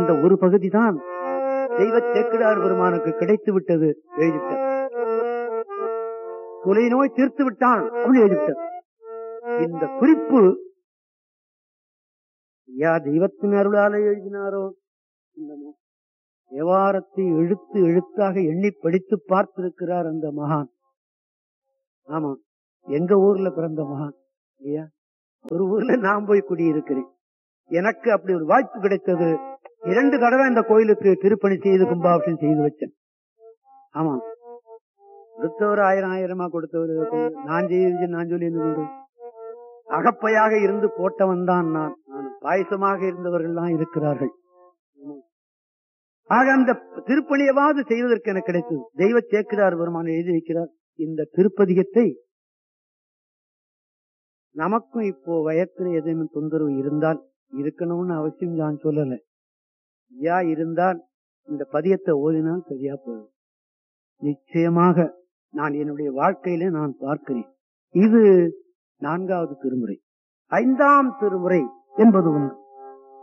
அந்த ஒரு பகுதிதான் தெய்வ சேக்கிடார் பெருமானுக்கு கிடைத்து விட்டது எழுதிட்டார் தொலை நோய் தீர்த்து விட்டான் அப்படின்னு எழுதிட்டார் இந்த குறிப்பு யா தெய்வத்தின் அருளால எழுதினாரோ என்னமோ தேவாரத்தை எழுத்து எழுத்தாக எண்ணி படித்து பார்த்திருக்கிறார் அந்த மகான் ஆமா எங்க ஊர்ல பிறந்த மகான் இல்லையா ஒரு ஊர்ல நான் போய் குடியிருக்கிறேன் எனக்கு அப்படி ஒரு வாய்ப்பு கிடைத்தது இரண்டு தடவை இந்த கோயிலுக்கு திருப்பணி செய்து கும்பாபிஷேகம் செய்து வச்சேன் ஆமா கொடுத்தவர் ஆயிரம் ஆயிரமா கொடுத்தவர் நான் செய்து நான் சொல்லி இருந்து கொண்டு அகப்பையாக இருந்து போட்டவன் தான் நான் நான் பாயசமாக இருந்தவர்கள் தான் இருக்கிறார்கள் ஆக அந்த திருப்பணியவாது செய்வதற்கு எனக்கு கிடைத்தது தெய்வ சேக்கிரார் பெருமான் எழுதி வைக்கிறார் இந்த திருப்பதிகத்தை நமக்கும் இப்போ வயத்துல ஏதேனும் தொந்தரவு இருந்தால் இருக்கணும்னு அவசியம் நான் சொல்லல ஐயா இருந்தால் இந்த பதியத்தை ஓதினால் சரியா போகும் நிச்சயமாக நான் என்னுடைய வாழ்க்கையில நான் பார்க்கிறேன் இது நான்காவது திருமுறை ஐந்தாம் திருமுறை என்பது ஒன்று